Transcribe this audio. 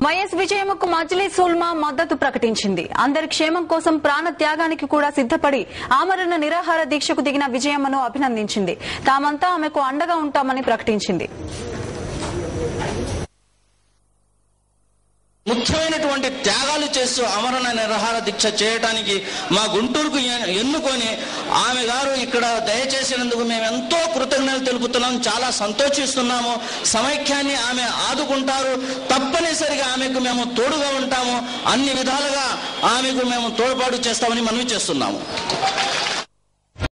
YS విజయమ్మకు Majili సుల్మా మద్దతు ప్రకటించింది అందరి క్షేమం కోసం ప్రాణ త్యాగానికి కూడా సిద్దపడి ఆమరణ నిరాహార దీక్షకు దిగిన విజయమ్మను అభినందించింది తామంతా ఆమెకు అండగా ఉంటామని ప్రకటించింది ముఖ్యమైనటువంటి త్యాగాలు చేస్తూ అమరణ నిరహార దీక్ష చేయటానికి మా గుంటూరుకు ఎ- ఎన్నుకొని ఆమె గారు ఇక్కడ దయచేసినందుకు మేము ఎంతో కృతజ్ఞతలు తెలుపుతున్నాం చాలా సంతోషిస్తున్నాము సమైక్యాన్ని ఆమె ఆదుకుంటారు తప్పనిసరిగా ఆమెకు మేము తోడుగా ఉంటాము అన్ని విధాలుగా ఆమెకు మేము తోడ్పాటు చేస్తామని మనవి చేస్తున్నాము